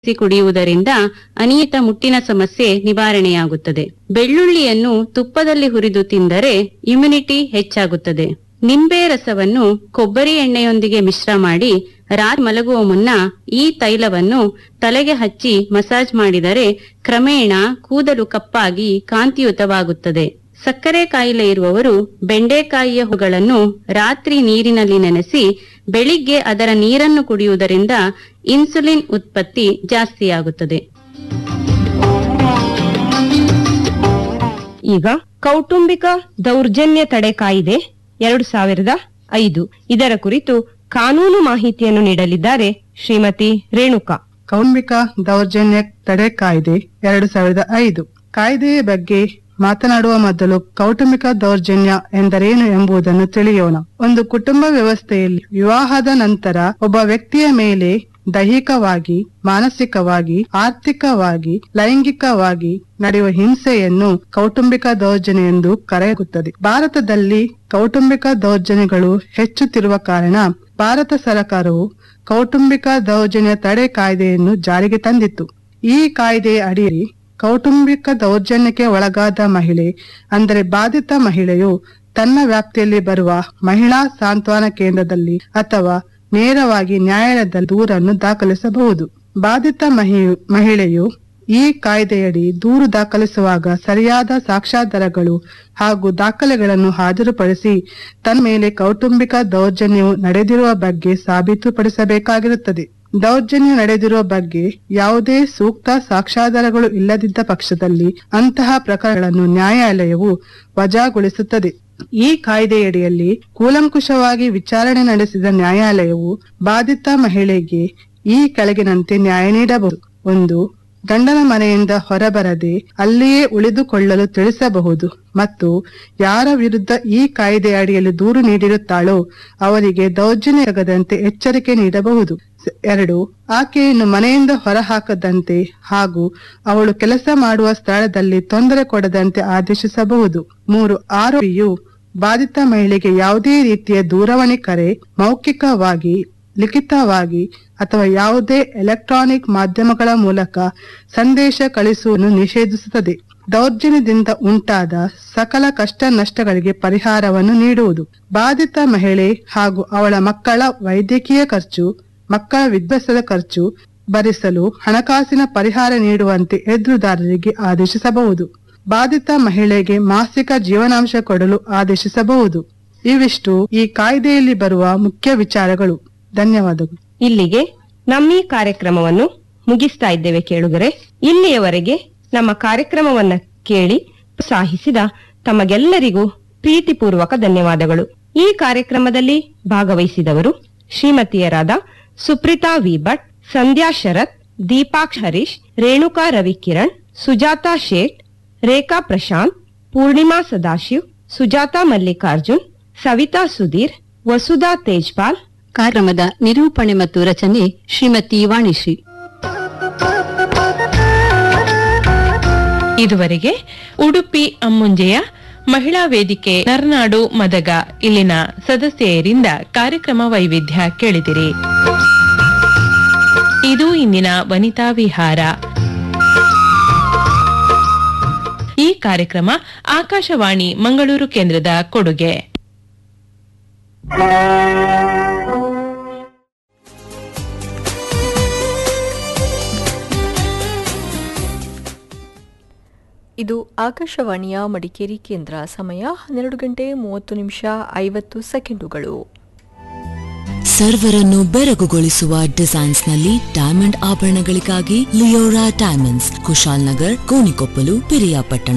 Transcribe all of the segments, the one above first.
ಬೆರೆಸಿ ಕುಡಿಯುವುದರಿಂದ ಅನಿಯತ ಮುಟ್ಟಿನ ಸಮಸ್ಯೆ ನಿವಾರಣೆಯಾಗುತ್ತದೆ ಬೆಳ್ಳುಳ್ಳಿಯನ್ನು ತುಪ್ಪದಲ್ಲಿ ಹುರಿದು ತಿಂದರೆ ಇಮ್ಯುನಿಟಿ ಹೆಚ್ಚಾಗುತ್ತದೆ ನಿಂಬೆ ರಸವನ್ನು ಕೊಬ್ಬರಿ ಎಣ್ಣೆಯೊಂದಿಗೆ ಮಿಶ್ರ ಮಾಡಿ ರಾತ್ರಿ ಮಲಗುವ ಮುನ್ನ ಈ ತೈಲವನ್ನು ತಲೆಗೆ ಹಚ್ಚಿ ಮಸಾಜ್ ಮಾಡಿದರೆ ಕ್ರಮೇಣ ಕೂದಲು ಕಪ್ಪಾಗಿ ಕಾಂತಿಯುತವಾಗುತ್ತದೆ ಸಕ್ಕರೆ ಕಾಯಿಲೆ ಇರುವವರು ಬೆಂಡೆಕಾಯಿಯ ಹೂಗಳನ್ನು ರಾತ್ರಿ ನೀರಿನಲ್ಲಿ ನೆನೆಸಿ ಬೆಳಿಗ್ಗೆ ಅದರ ನೀರನ್ನು ಕುಡಿಯುವುದರಿಂದ ಇನ್ಸುಲಿನ್ ಉತ್ಪತ್ತಿ ಜಾಸ್ತಿಯಾಗುತ್ತದೆ ಈಗ ಕೌಟುಂಬಿಕ ದೌರ್ಜನ್ಯ ತಡೆ ಕಾಯ್ದೆ ಎರಡು ಸಾವಿರದ ಐದು ಇದರ ಕುರಿತು ಕಾನೂನು ಮಾಹಿತಿಯನ್ನು ನೀಡಲಿದ್ದಾರೆ ಶ್ರೀಮತಿ ರೇಣುಕಾ ಕೌಟುಂಬಿಕ ದೌರ್ಜನ್ಯ ತಡೆ ಕಾಯ್ದೆ ಎರಡು ಸಾವಿರದ ಐದು ಕಾಯ್ದೆಯ ಬಗ್ಗೆ ಮಾತನಾಡುವ ಮೊದಲು ಕೌಟುಂಬಿಕ ದೌರ್ಜನ್ಯ ಎಂದರೇನು ಎಂಬುದನ್ನು ತಿಳಿಯೋಣ ಒಂದು ಕುಟುಂಬ ವ್ಯವಸ್ಥೆಯಲ್ಲಿ ವಿವಾಹದ ನಂತರ ಒಬ್ಬ ವ್ಯಕ್ತಿಯ ಮೇಲೆ ದೈಹಿಕವಾಗಿ ಮಾನಸಿಕವಾಗಿ ಆರ್ಥಿಕವಾಗಿ ಲೈಂಗಿಕವಾಗಿ ನಡೆಯುವ ಹಿಂಸೆಯನ್ನು ಕೌಟುಂಬಿಕ ದೌರ್ಜನ್ಯ ಎಂದು ಕರೆಯಲಾಗುತ್ತದೆ ಭಾರತದಲ್ಲಿ ಕೌಟುಂಬಿಕ ದೌರ್ಜನ್ಯಗಳು ಹೆಚ್ಚುತ್ತಿರುವ ಕಾರಣ ಭಾರತ ಸರ್ಕಾರವು ಕೌಟುಂಬಿಕ ದೌರ್ಜನ್ಯ ತಡೆ ಕಾಯ್ದೆಯನ್ನು ಜಾರಿಗೆ ತಂದಿತ್ತು ಈ ಕಾಯ್ದೆಯ ಅಡಿಯಲ್ಲಿ ಕೌಟುಂಬಿಕ ದೌರ್ಜನ್ಯಕ್ಕೆ ಒಳಗಾದ ಮಹಿಳೆ ಅಂದರೆ ಬಾಧಿತ ಮಹಿಳೆಯು ತನ್ನ ವ್ಯಾಪ್ತಿಯಲ್ಲಿ ಬರುವ ಮಹಿಳಾ ಸಾಂತ್ವನ ಕೇಂದ್ರದಲ್ಲಿ ಅಥವಾ ನೇರವಾಗಿ ನ್ಯಾಯಾಲಯದಲ್ಲಿ ದೂರನ್ನು ದಾಖಲಿಸಬಹುದು ಬಾಧಿತ ಮಹಿ- ಮಹಿಳೆಯು ಈ ಕಾಯ್ದೆಯಡಿ ದೂರು ದಾಖಲಿಸುವಾಗ ಸರಿಯಾದ ಸಾಕ್ಷ್ಯಾಧಾರಗಳು ಹಾಗೂ ದಾಖಲೆಗಳನ್ನು ಹಾಜರುಪಡಿಸಿ ತನ್ನ ಮೇಲೆ ಕೌಟುಂಬಿಕ ದೌರ್ಜನ್ಯವು ನಡೆದಿರುವ ಬಗ್ಗೆ ಸಾಬೀತುಪಡಿಸಬೇಕಾಗಿರುತ್ತದೆ ದೌರ್ಜನ್ಯ ನಡೆದಿರುವ ಬಗ್ಗೆ ಯಾವುದೇ ಸೂಕ್ತ ಸಾಕ್ಷ್ಯಾಧಾರಗಳು ಇಲ್ಲದಿದ್ದ ಪಕ್ಷದಲ್ಲಿ ಅಂತಹ ಪ್ರಕರಣಗಳನ್ನು ನ್ಯಾಯಾಲಯವು ವಜಾಗೊಳಿಸುತ್ತದೆ ಈ ಕಾಯ್ದೆಯಡಿಯಲ್ಲಿ ಕೂಲಂಕುಷವಾಗಿ ವಿಚಾರಣೆ ನಡೆಸಿದ ನ್ಯಾಯಾಲಯವು ಬಾಧಿತ ಮಹಿಳೆಗೆ ಈ ಕೆಳಗಿನಂತೆ ನ್ಯಾಯ ನೀಡಬಹುದು ಒಂದು ಗಂಡನ ಮನೆಯಿಂದ ಹೊರಬರದೆ ಅಲ್ಲಿಯೇ ಉಳಿದುಕೊಳ್ಳಲು ತಿಳಿಸಬಹುದು ಮತ್ತು ಯಾರ ವಿರುದ್ಧ ಈ ಕಾಯ್ದೆ ಅಡಿಯಲ್ಲಿ ದೂರು ನೀಡಿರುತ್ತಾಳೋ ಅವರಿಗೆ ದೌರ್ಜನ್ಯಗದಂತೆ ಎಚ್ಚರಿಕೆ ನೀಡಬಹುದು ಸ- ಎರಡು ಆಕೆಯನ್ನು ಮನೆಯಿಂದ ಹೊರಹಾಕದಂತೆ ಹಾಗೂ ಅವಳು ಕೆಲಸ ಮಾಡುವ ಸ್ಥಳದಲ್ಲಿ ತೊಂದರೆ ಕೊಡದಂತೆ ಆದೇಶಿಸಬಹುದು ಮೂರು ಆರೋಪಿಯು ಬಾಧಿತ ಮಹಿಳೆಗೆ ಯಾವುದೇ ರೀತಿಯ ದೂರವಾಣಿ ಕರೆ ಮೌಖಿಕವಾಗಿ ಲಿಖಿತವಾಗಿ ಅಥವಾ ಯಾವುದೇ ಎಲೆಕ್ಟ್ರಾನಿಕ್ ಮಾಧ್ಯಮಗಳ ಮೂಲಕ ಸಂದೇಶ ಕಳಿಸುವುದನ್ನು ನಿಷೇಧಿಸುತ್ತದೆ ದೌರ್ಜನ್ಯದಿಂದ ಉಂಟಾದ ಸಕಲ ಕಷ್ಟ ನಷ್ಟಗಳಿಗೆ ಪರಿಹಾರವನ್ನು ನೀಡುವುದು ಬಾಧಿತ ಮಹಿಳೆ ಹಾಗೂ ಅವಳ ಮಕ್ಕಳ ವೈದ್ಯಕೀಯ ಖರ್ಚು ಮಕ್ಕಳ ವಿದ್ಯಾಭ್ಯಾಸದ ಖರ್ಚು ಭರಿಸಲು ಹಣಕಾಸಿನ ಪರಿಹಾರ ನೀಡುವಂತೆ ಎದುರುದಾರರಿಗೆ ಆದೇಶಿಸಬಹುದು ಬಾಧಿತ ಮಹಿಳೆಗೆ ಮಾಸಿಕ ಜೀವನಾಂಶ ಕೊಡಲು ಆದೇಶಿಸಬಹುದು ಇವಿಷ್ಟು ಈ ಕಾಯ್ದೆಯಲ್ಲಿ ಬರುವ ಮುಖ್ಯ ವಿಚಾರಗಳು ಧನ್ಯವಾದಗಳು ಇಲ್ಲಿಗೆ ನಮ್ಮ ಈ ಕಾರ್ಯಕ್ರಮವನ್ನು ಮುಗಿಸ್ತಾ ಇದ್ದೇವೆ ಕೇಳುಗರೆ ಇಲ್ಲಿಯವರೆಗೆ ನಮ್ಮ ಕಾರ್ಯಕ್ರಮವನ್ನ ಕೇಳಿ ಪ್ರೋತ್ಸಾಹಿಸಿದ ತಮಗೆಲ್ಲರಿಗೂ ಪ್ರೀತಿಪೂರ್ವಕ ಧನ್ಯವಾದಗಳು ಈ ಕಾರ್ಯಕ್ರಮದಲ್ಲಿ ಭಾಗವಹಿಸಿದವರು ಶ್ರೀಮತಿಯರಾದ ಸುಪ್ರೀತಾ ವಿ ಭಟ್ ಸಂಧ್ಯಾ ಶರತ್ ದೀಪಾಕ್ಷ್ ಹರೀಶ್ ರೇಣುಕಾ ರವಿಕಿರಣ್ ಸುಜಾತಾ ಶೇಟ್ ರೇಖಾ ಪ್ರಶಾಂತ್ ಪೂರ್ಣಿಮಾ ಸದಾಶಿವ್ ಸುಜಾತಾ ಮಲ್ಲಿಕಾರ್ಜುನ್ ಸವಿತಾ ಸುಧೀರ್ ವಸುಧಾ ತೇಜ್ಪಾಲ್ ಕಾರ್ಯಕ್ರಮದ ನಿರೂಪಣೆ ಮತ್ತು ರಚನೆ ಶ್ರೀಮತಿ ವಾಣಿಶ್ರೀ ಇದುವರೆಗೆ ಉಡುಪಿ ಅಮ್ಮುಂಜೆಯ ಮಹಿಳಾ ವೇದಿಕೆ ನರ್ನಾಡು ಮದಗ ಇಲ್ಲಿನ ಸದಸ್ಯೆಯರಿಂದ ಕಾರ್ಯಕ್ರಮ ವೈವಿಧ್ಯ ಕೇಳಿದಿರಿ ಇದು ಇಂದಿನ ವನಿತಾ ವಿಹಾರ ಈ ಕಾರ್ಯಕ್ರಮ ಆಕಾಶವಾಣಿ ಮಂಗಳೂರು ಕೇಂದ್ರದ ಕೊಡುಗೆ ಇದು ಆಕಾಶವಾಣಿಯ ಮಡಿಕೇರಿ ಕೇಂದ್ರ ಸಮಯ ಹನ್ನೆರಡು ಗಂಟೆ ಮೂವತ್ತು ನಿಮಿಷ ಐವತ್ತು ಸೆಕೆಂಡುಗಳು ಸರ್ವರನ್ನು ಬೆರಗುಗೊಳಿಸುವ ಡಿಸೈನ್ಸ್ ನಲ್ಲಿ ಡೈಮಂಡ್ ಆಭರಣಗಳಿಗಾಗಿ ಲಿಯೋರಾ ಡೈಮಂಡ್ಸ್ ಕುಶಾಲ್ ನಗರ್ ಕೋಣಿಕೊಪ್ಪಲು ಪಿರಿಯಾಪಟ್ಟಣ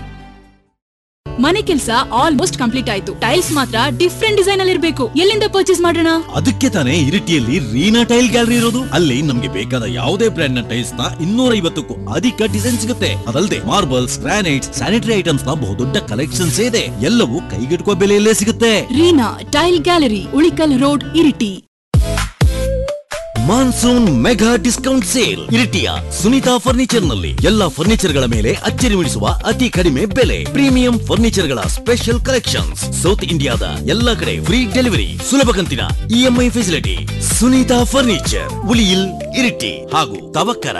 ಮನೆ ಕೆಲಸ ಆಲ್ಮೋಸ್ಟ್ ಕಂಪ್ಲೀಟ್ ಆಯ್ತು ಟೈಲ್ಸ್ ಮಾತ್ರ ಡಿಫ್ರೆಂಟ್ ಡಿಸೈನ್ ಅಲ್ಲಿ ಇರಬೇಕು ಎಲ್ಲಿಂದ ಪರ್ಚೇಸ್ ಮಾಡೋಣ ಅದಕ್ಕೆ ತಾನೇ ಇರಿಟಿಯಲ್ಲಿ ರೀನಾ ಟೈಲ್ ಗ್ಯಾಲರಿ ಇರೋದು ಅಲ್ಲಿ ನಮ್ಗೆ ಬೇಕಾದ ಯಾವುದೇ ಬ್ರ್ಯಾಂಡ್ ನ ಟೈಲ್ಸ್ ನ ಇನ್ನೂರ ಐವತ್ತಕ್ಕೂ ಅಧಿಕ ಡಿಸೈನ್ ಸಿಗುತ್ತೆ ಅದಲ್ಲದೆ ಮಾರ್ಬಲ್ಸ್ ಗ್ರಾನೈಟ್ಸ್ ಸ್ಯಾನಿಟರಿ ಐಟಮ್ಸ್ ನ ಬಹುದೊಡ್ಡ ಕಲೆಕ್ಷನ್ಸ್ ಇದೆ ಎಲ್ಲವೂ ಕೈಗೆಟುಕುವ ಬೆಲೆಯಲ್ಲೇ ಸಿಗುತ್ತೆ Reena tile gallery Ulikkal road Iritty monsoon mega discount sale ಇರಿಟಿಯ ಸುನಿತಾ ಫರ್ನಿಚರ್ ನಲ್ಲಿ ಎಲ್ಲಾ ಫರ್ನಿಚರ್ ಗಳ ಮೇಲೆ ಅಚ್ಚರಿ ಮೂಡಿಸುವ ಅತಿ ಕಡಿಮೆ ಬೆಲೆ ಪ್ರೀಮಿಯಂ ಫರ್ನಿಚರ್ ಗಳ ಸ್ಪೆಷಲ್ ಕಲೆಕ್ಷನ್ಸ್ ಸೌತ್ ಇಂಡಿಯಾದ ಎಲ್ಲಾ ಕಡೆ ಫ್ರೀ ಡೆಲಿವರಿ ಸುಲಭ ಕಂತಿನ EMI facility Sunitha furniture Uliyil Iritty ಹಾಗೂ ತವಕ್ಕರ